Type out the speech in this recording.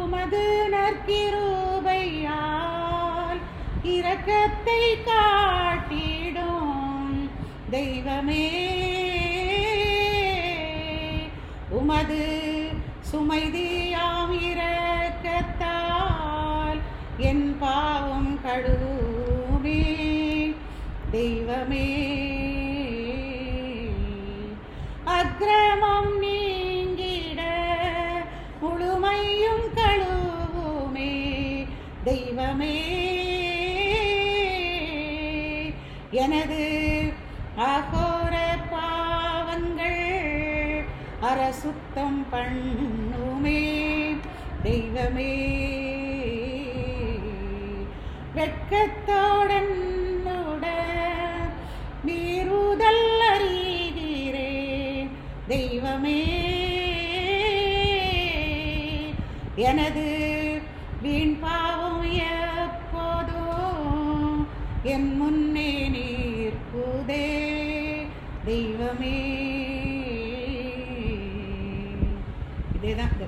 உமது நற்கிருபையால் இரக்கத்தை காட்டிடும் தெய்வமே உமது சுமைதியாம் இரக்கத்தால் என் பாவம் கழுவுமே தெய்வமே அக்கிரமம் நீங்கிட முழுமையும் கழுவுமே தெய்வமே எனது அகோர பாவங்கள் அரசுத்தம் பண்ணுமே தெய்வமே வெட்கத்தோடன்னோட மீறுதல் அறிகிறேன் தெய்வமே எனது வீண் பாவம் எப்போதும் என் முன்னே நீர்க்குதே தெய்வமே இதேதான்